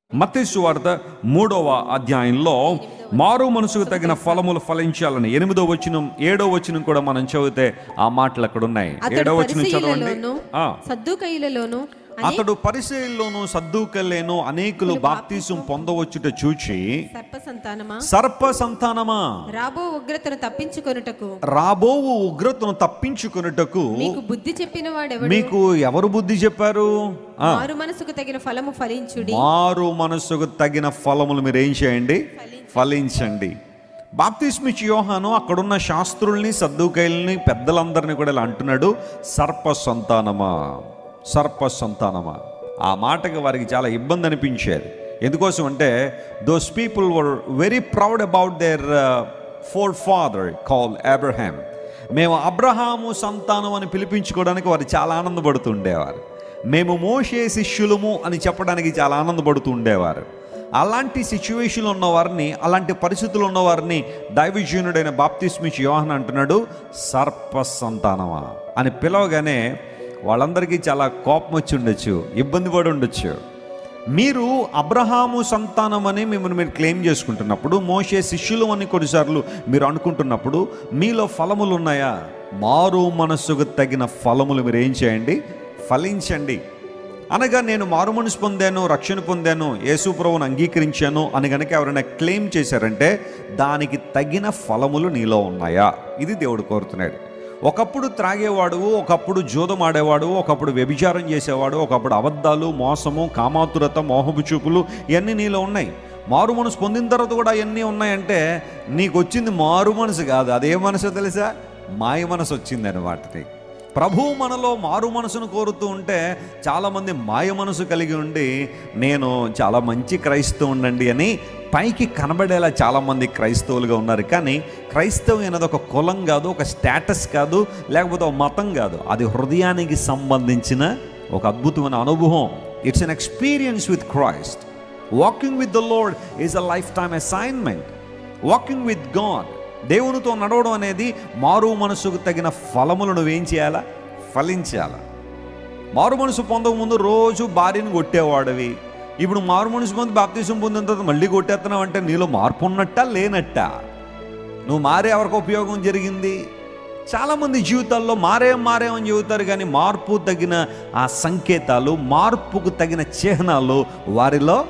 మత్తయి వార్త మూడవ అధ్యాయంలో మారు మనసుకు తగిన ఫలములు ఫలించాలని ఎనిమిదో వచనం ఏడో వచనం కూడా మనం చదివితే ఆ మాటలు అక్కడ ఉన్నాయి అతడు ఏడో వచనం చదవండి పరిసయ్యులలోను ఆ. సద్దూకయ్యులలోను అతడు పరిశీలలోను సద్దుకల్లేను అనేకులు బాప్తీసం పొందవచ్చుట చూచి సర్ప సంతానమా సర్ప సంతానమా రాబో ఉగ్రతను తప్పించుకొనుటకు రాబోవు ఉగ్రతను తప్పించుకొనుటకు మీకు బుద్ధి చెప్పిన వాడెవడు మీకు ఎవరు బుద్ధి చెప్పారు ఆ మారు మనసుకు తగిన ఫలము ఫలించుడి మారు మనస్సుకు తగిన ఫలములు మీరు ఏం చేయండి ఫలించండి బాప్తిస్మిచ్ యోహాను అక్కడున్న శాస్త్రుల్ని సద్దుకైల్ని పెద్దలందరినీ కూడా ఇలా అంటున్నాడు సర్ప సంతానమా సర్ప సంతానమా ఆ మాటకి వారికి చాలా ఇబ్బంది అనిపించేది ఎందుకోసం అంటే those people were very proud about their forefather call Abraham మేము అబ్రహాము సంతానం అని పిలిపించుకోవడానికి వారు చాలా ఆనందపడుతూ ఉండేవారు మేము మోషే శిష్యులము అని చెప్పడానికి చాలా ఆనందపడుతూ ఉండేవారు అలాంటి సిచ్యువేషన్లో ఉన్న వారిని అలాంటి పరిస్థితులు ఉన్న వారిని దైవజీనుడైన బాప్తిస్మిచ్ యోహన్ అంటున్నాడు సర్ప సంతానమా అని పిలవగానే వాళ్ళందరికీ చాలా కోపం వచ్చి ఉండొచ్చు ఇబ్బంది పడి ఉండొచ్చు మీరు అబ్రహాము సంతానం అని మిమ్మల్ని మీరు క్లెయిమ్ చేసుకుంటున్నప్పుడు మోసే శిష్యులు అని కొన్నిసార్లు మీరు అనుకుంటున్నప్పుడు మీలో ఫలములు ఉన్నాయా మారు మనస్సుకు తగిన ఫలములు మీరు ఏం చేయండి ఫలించండి అనగా నేను మారు మనసు పొందాను రక్షణ పొందాను యేసుప్రభుని అంగీకరించాను అని కనుక ఎవరైనా క్లెయిమ్ చేశారంటే దానికి తగిన ఫలములు నీలో ఉన్నాయా ఇది దేవుడు కోరుతున్నాడు ఒకప్పుడు త్రాగేవాడు ఒకప్పుడు జూదం ఆడేవాడు ఒకప్పుడు వ్యభిచారం చేసేవాడు ఒకప్పుడు అబద్ధాలు మోసము కామాతురత మోహపు చూపులు ఇవన్నీ నీలో ఉన్నాయి మారు మనసు పొందిన తర్వాత కూడా ఇవన్నీ ఉన్నాయంటే నీకు వచ్చింది మారు మనసు కాదు అదే మనసు తెలుసా మాయ మనసు వచ్చింది అనమాట ప్రభువు మనలో మారు మనసును కోరుతూ ఉంటే చాలామంది మాయ మనసు కలిగి ఉండి నేను చాలా మంచి క్రైస్తవుండండి అని పైకి కనబడేలా చాలామంది క్రైస్తవులుగా ఉన్నారు కానీ క్రైస్తవం అనేది ఒక కులం కాదు ఒక స్టేటస్ కాదు లేకపోతే ఒక మతం కాదు అది హృదయానికి సంబంధించిన ఒక అద్భుతమైన అనుభవం it's an experience with Christ walking with the Lord is a lifetime assignment walking with God దేవునితో నడవడం అనేది మారు మనసుకు తగిన ఫలములు నువ్వేం చేయాలా ఫలించాలా మారు మనసు పొందక ముందు రోజు భార్యను కొట్టేవాడివి ఇప్పుడు మారు మనసు పొంది బాప్తీసం పొందిన తర్వాత మళ్ళీ కొట్టేస్తున్నావు అంటే నీలో మార్పు ఉన్నట్టా లేనట్టా నువ్వు మారే ఎవరికి ఉపయోగం జరిగింది చాలామంది జీవితాల్లో మారే మారేమని చెబుతారు కానీ మార్పు తగిన ఆ సంకేతాలు మార్పుకు తగిన చిహ్నాలు వారిలో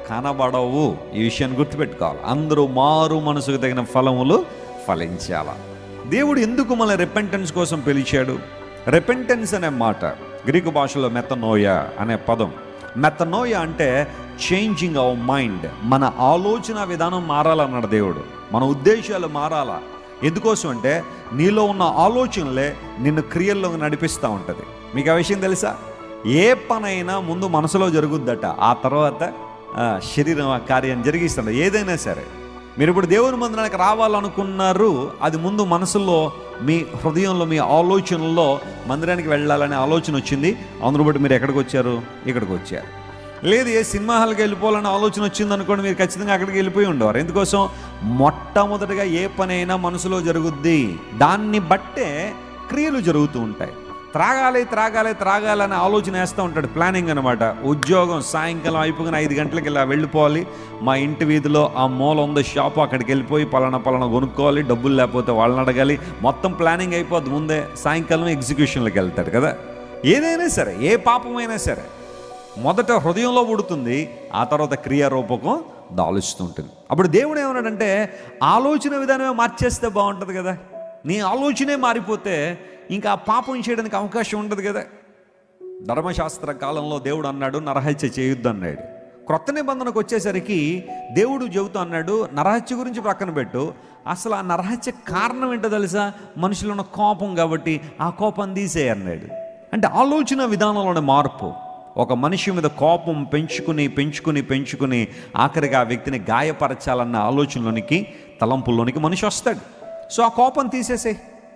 కనబడవు ఈ విషయాన్ని గుర్తుపెట్టుకోవాలి అందరూ మారు మనసుకు తగిన ఫలములు ఫలించాల దేవుడు ఎందుకు మన రెపెంటెన్స్ కోసం పిలిచాడు రెపెంటెన్స్ అనే మాట గ్రీకు భాషలో మెతనోయ అనే పదం మెతనోయ అంటే చేంజింగ్ అవర్ మైండ్ మన ఆలోచన విధానం మారాలన్నాడు దేవుడు మన ఉద్దేశాలు మారాలా ఎందుకోసం అంటే నీలో ఉన్న ఆలోచనలే నిన్ను క్రియల్లో నడిపిస్తూ ఉంటుంది మీకు ఆ విషయం తెలుసా ఏ పనైనా ముందు మనసులో జరుగుద్దట ఆ తర్వాత ఆ, శరీరం ఆ కార్యం జరిగిస్తాడు ఏదైనా సరే మీరు ఇప్పుడు దేవుని మందిరానికి రావాలనుకున్నారు అది ముందు మనసులో మీ హృదయంలో మీ ఆలోచనలో మందిరానికి వెళ్ళాలనే ఆలోచన వచ్చింది అందును బట్టి మీరు ఎక్కడికి వచ్చారు ఇక్కడికి వచ్చారు లేదు ఏ సినిమా హాల్కి వెళ్ళిపోవాలనే ఆలోచన వచ్చింది అనుకోండి మీరు ఖచ్చితంగా అక్కడికి వెళ్ళిపోయి ఉండేవారు ఎందుకోసం మొట్టమొదటిగా ఏ పని అయినా మనసులో జరుగుద్ది దాన్ని బట్టే క్రియలు జరుగుతూ ఉంటాయి త్రాగాలి త్రాగాలి త్రాగాలి అనే ఆలోచన వేస్తూ ఉంటాడు ప్లానింగ్ అనమాట ఉద్యోగం సాయంకాలం అయిపోయిన ఐదు గంటలకి ఇలా వెళ్ళిపోవాలి మా ఇంటి వీధిలో ఆ మూల ఉంది షాప్ అక్కడికి వెళ్ళిపోయి పలానా పలానా కొనుక్కోవాలి డబ్బులు లేకపోతే వాళ్ళని అడగాలి మొత్తం ప్లానింగ్ అయిపోద్ది ముందే సాయంకాలం ఎగ్జిక్యూషన్లోకి వెళ్తాడు కదా ఏదైనా సరే ఏ పాపమైనా సరే మొదట హృదయంలో పుడుతుంది ఆ తర్వాత క్రియారూపకం దాలుస్తుంటుంది అప్పుడు దేవుడు ఏమన్నాడంటే ఆలోచన విధానమే మార్చేస్తే బాగుంటుంది కదా నీ ఆలోచనే మారిపోతే ఇంకా ఆ పాపం చేయడానికి అవకాశం ఉండదు కదా ధర్మశాస్త్ర కాలంలో దేవుడు అన్నాడు నరహత్య చేయొద్దు అన్నాడు క్రొత్త నిబంధనకు వచ్చేసరికి దేవుడు చెబుతూ అన్నాడు నరహత్య గురించి పక్కన పెట్టు అసలు ఆ నరహత్య కారణం ఏంటో తెలుసా మనుషులు ఉన్న కోపం కాబట్టి ఆ కోపం తీసే అన్నాడు అంటే ఆలోచన విధానంలోని మార్పు ఒక మనిషి మీద కోపం పెంచుకుని పెంచుకుని పెంచుకుని ఆఖరిగా ఆ వ్యక్తిని గాయపరచాలన్న ఆలోచనలోనికి తలంపుల్లోనికి మనిషి వస్తాడు సో ఆ కోపం తీసేసే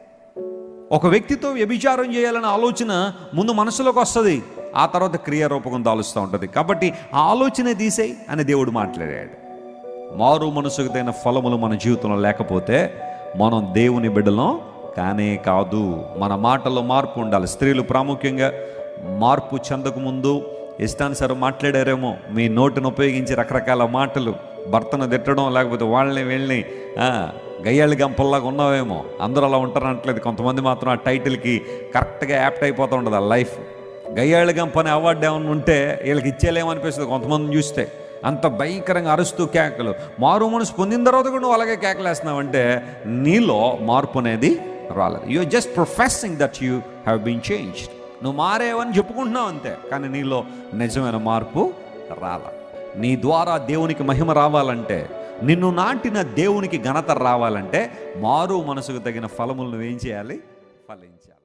ఒక వ్యక్తితో వ్యభిచారం చేయాలనే ఆలోచన ముందు మనసులోకి వస్తుంది ఆ తర్వాత క్రియారూపకం దాలుస్తూ ఉంటుంది కాబట్టి ఆ ఆలోచనే తీసేయి అని దేవుడు మాట్లాడాడు మారు మనసుకు తగిన ఫలములు మన జీవితంలో లేకపోతే మనం దేవుని బిడ్డలం కానే కాదు మన మాటల్లో మార్పు ఉండాలి స్త్రీలు ప్రాముఖ్యంగా మార్పు చెందక ముందు ఇష్టానుసారం మాట్లాడారేమో మీ నోటిని ఉపయోగించి రకరకాల మాటలు భర్తను తిట్టడం లేకపోతే వాళ్ళని వీళ్ళని ఆ, గయ్యాళి గంపల్లాగా ఉన్నావేమో అందరూ అలా ఉంటారు అనట్లేదు కొంతమంది మాత్రం ఆ టైటిల్కి కరెక్ట్గా యాప్ట్ అయిపోతూ ఉంటుంది ఆ లైఫ్ గయ్యాళి గంప అనే అవార్డు ఏమైనా ఉంటే వీళ్ళకి ఇచ్చేలేమనిపిస్తుంది కొంతమందిని చూస్తే అంత భయంకరంగా అరుస్తూ కేకలు మారు మనసు పొందిన తర్వాత కూడా నువ్వు అలాగే కేకలేస్తున్నావంటే నీలో మార్పు అనేది రాలేదు you just professing that you have been changed నువ్వు మారేవని చెప్పుకుంటున్నావు అంతే కానీ నీలో నిజమైన మార్పు రాల నీ ద్వారా దేవునికి మహిమ రావాలంటే నిన్ను నాటిన దేవునికి ఘనత రావాలంటే మారు మనసుకు తగిన ఫలములు నువ్వేం చేయాలి ఫలించాలి